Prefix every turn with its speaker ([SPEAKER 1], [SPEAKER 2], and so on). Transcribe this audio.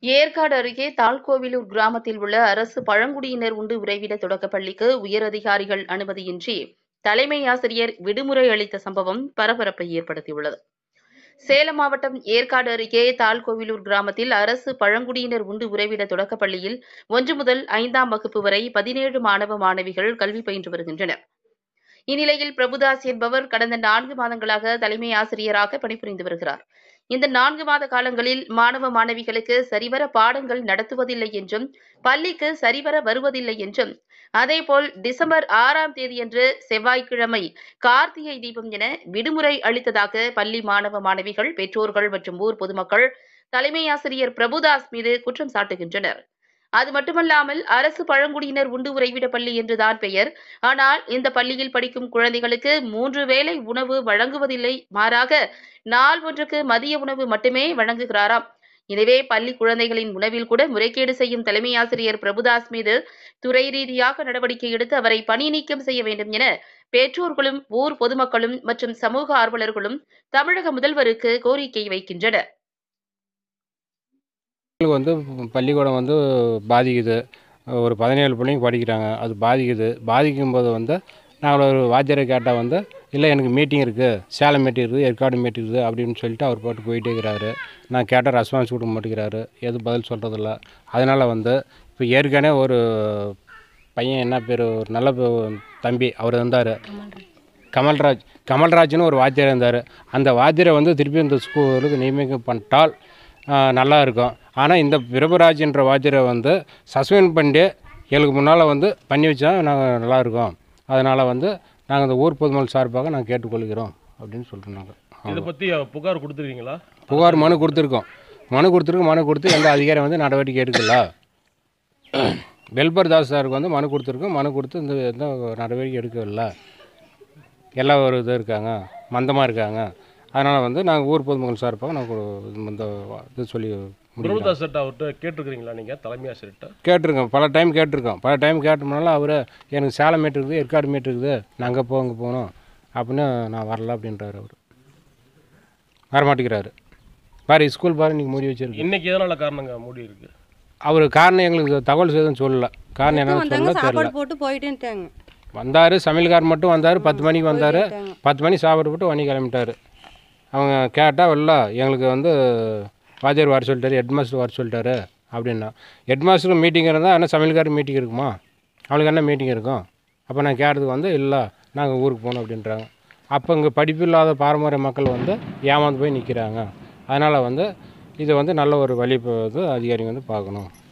[SPEAKER 1] ஏற்காடு அருகே தாழ்கோவிலூர் கிராமத்தில் உள்ள அரசு பழங்குடியினர் உண்டு உறைவிட தொடக்கப் பள்ளிக்கு உயரதிகாரிகள் அனுமதியின்றி தலைமை ஆசிரியர் விடுமுறை அளித்த சம்பவம் பரபரப்பை ஏற்படுத்தியுள்ளது சேலம் மாவட்டம் ஏற்காடு அருகே தாழ்கோவிலூர் கிராமத்தில் அரசு பழங்குடியினர் உண்டு உறைவிட தொடக்கப் பள்ளியில் ஒன்று முதல் ஐந்தாம் வகுப்பு வரை பதினேழு மாணவ மாணவிகள் கல்வி பயின்று வருகின்றனர் இந்நிலையில் பிரபுதாஸ் என்பவர் கடந்த நான்கு மாதங்களாக தலைமை ஆசிரியராக பணிபுரிந்து வருகிறார் இந்த நான்கு மாத காலங்களில் மாணவ மாணவிகளுக்கு சரிவர பாடங்கள் நடத்துவதில்லை என்றும் பள்ளிக்கு சரிவர வருவதில்லை என்றும் அதேபோல் டிசம்பர் ஆறாம் தேதியன்று செவ்வாய்க்கிழமை கார்த்திகை தீபம் என விடுமுறை அளித்ததாக பள்ளி மாணவ மாணவிகள் பெற்றோர்கள் மற்றும் ஊர் பொதுமக்கள் தலைமை ஆசிரியர் பிரபுதாஸ் மீது குற்றம் சாட்டுகின்றனர் அது மட்டுமல்லாமல் அரசு பழங்குடியினர் உண்டு உறைவிட பள்ளி என்றுதான் பெயர் ஆனால் இந்த பள்ளியில் படிக்கும் குழந்தைகளுக்கு மூன்று வேளை உணவு வழங்குவதில்லை மாறாக நாள் ஒன்றுக்கு மதிய உணவு மட்டுமே வழங்குகிறாராம் எனவே பள்ளி குழந்தைகளின் உணவில் கூட முறைகேடு செய்யும் தலைமை ஆசிரியர் பிரபுதாஸ் மீது துறை ரீதியாக நடவடிக்கை எடுத்து அவரை பணி நீக்கம் செய்ய வேண்டும் என பெற்றோர்களும் ஊர் பொதுமக்களும் மற்றும் சமூக ஆர்வலர்களும் தமிழக முதல்வருக்கு கோரிக்கை வைக்கின்றனர்
[SPEAKER 2] பிள்ளைங்களுக்கு வந்து பள்ளிக்கூடம் வந்து பாதிக்குது ஒரு பதினேழு பிள்ளைங்க படிக்கிறாங்க அது பாதிக்குது பாதிக்கும்போது வந்து நாங்கள் ஒரு வாத்தியாரை கேட்டால் வந்து இல்லை எனக்கு மீட்டிங் இருக்குது சேலம் மீட்டிங் இருக்குது ஏற்காடு மீட்டிங் இருக்குது அப்படின்னு சொல்லிட்டு அவர் போட்டு போயிட்டே இருக்கிறாரு நான் கேட்டால் ரெஸ்பான்ஸ் கொடுக்க மாட்டேங்கிறாரு எதுவும் பதில் சொல்கிறதில்ல அதனால் வந்து இப்போ ஏற்கனவே ஒரு பையன் என்ன பேர் ஒரு நல்ல பே- தம்பி அவர் இருந்தார் கமல்ராஜ் கமல்ராஜ்னு ஒரு வாத்தியார் இருந்தார் அந்த வாத்தியாரை வந்து திருப்பி இந்த ஸ்கூலுக்கு நியமிக்கம் பண்ணிட்டால் ஆ, நல்லா இருக்கும் ஆனால் இந்த பிரபுராஜ்ன்ற வாத்தியாரை வந்து சஸ்பெண்ட் பண்ணிட்டு எங்களுக்கு முன்னால் வந்து பண்ணி வச்சா நாங்கள் நல்லா இருக்கோம் அதனால் வந்து நாங்கள் இந்த ஊர் பொதுமக்கள் சார்பாக நாங்கள் கேட்டுக்கொள்கிறோம் அப்படின்னு சொல்கிறோம் நாங்கள்
[SPEAKER 3] இதை பற்றி புகார் கொடுத்துருக்கீங்களா
[SPEAKER 2] புகார் மனு கொடுத்துருக்கோம் மனு கொடுத்துருக்கோம் மனு கொடுத்து எந்த அதிகாரி வந்து நடவடிக்கை எடுக்கல வெல்பர் தாஸ் சாருக்கு வந்து மனு கொடுத்துருக்கோம் மனு கொடுத்து இந்த எந்த நடவடிக்கை எடுக்கவில்லை எல்லாம் ஒரு இது இருக்காங்க மந்தமாக இருக்காங்க அதனால் வந்து நாங்கள் ஊர் பொதுமக்கள் சார்பாக நாங்கள் இந்த இது சொல்லி முடிக்கிறோம்
[SPEAKER 3] பிரபுதாஸ் சட்ட அவர்கிட்ட கேட்டிருக்கிறீங்களா நீங்கள் தலைமை ஆசிரியர்கிட்ட
[SPEAKER 2] கேட்டிருக்கோம் பல டைம் கேட்டிருக்கோம் பல டைம் கேட்டோம்னால அவர் எனக்கு சேலம் மீட் இருக்குது ஏற்காடு மீட் இருக்குது நான் அங்கே போ அங்கே போகணும் அப்படின்னு நான் வரல அப்படின்றாரு அவர் வரமாட்டேங்கிறாரு பாரு ஸ்கூல் பாரு இன்றைக்கி மூடி வச்சிருக்கு
[SPEAKER 3] இன்னைக்கு எதனால காரணங்க மூடி இருக்கு
[SPEAKER 2] அவர் காரணம் எங்களுக்கு தகவல் எதுவும் சொல்லல காரணம் என்னன்னு
[SPEAKER 4] வந்தாங்க
[SPEAKER 2] சொல்லல தெரியல
[SPEAKER 4] சாப்பாடு போட்டு போயிட்டேன்ட்டாங்க
[SPEAKER 2] வந்தார் சமையல்கார் மட்டும் வந்தார் பத்து மணிக்கு வந்தார்
[SPEAKER 4] போயிட்டாங்க.
[SPEAKER 2] பத்து மணி சாப்பிட்டு போட்டு வண்டி கிளம்பிட்டார் அவங்க கேட்டால் இல்லை எங்களுக்கு வந்து வாத்தியார் வர சொல்லிட்டாரு ஹெட் மாஸ்டர் வர சொல்லிட்டாரு அப்படின்னா ஹெட் மாஸ்டருக்கு மீட்டிங் இருந்தால் என்ன சமையல்கார் மீட்டிங் இருக்குமா அவளுக்கு என்ன மீட்டிங் இருக்கும் அப்போ நான் கேட்டதுக்கு வந்து இல்லை நாங்கள் ஊருக்கு போகணும் அப்படின்றாங்க அப்போ இங்கே படிப்பு இல்லாத பாரம்பரிய மக்கள் வந்து ஏமாந்து போய் நிற்கிறாங்க அதனால் வந்து இதை வந்து நல்ல ஒரு வழி இப்போ வந்து அதிகாரிங்க வந்து பார்க்கணும்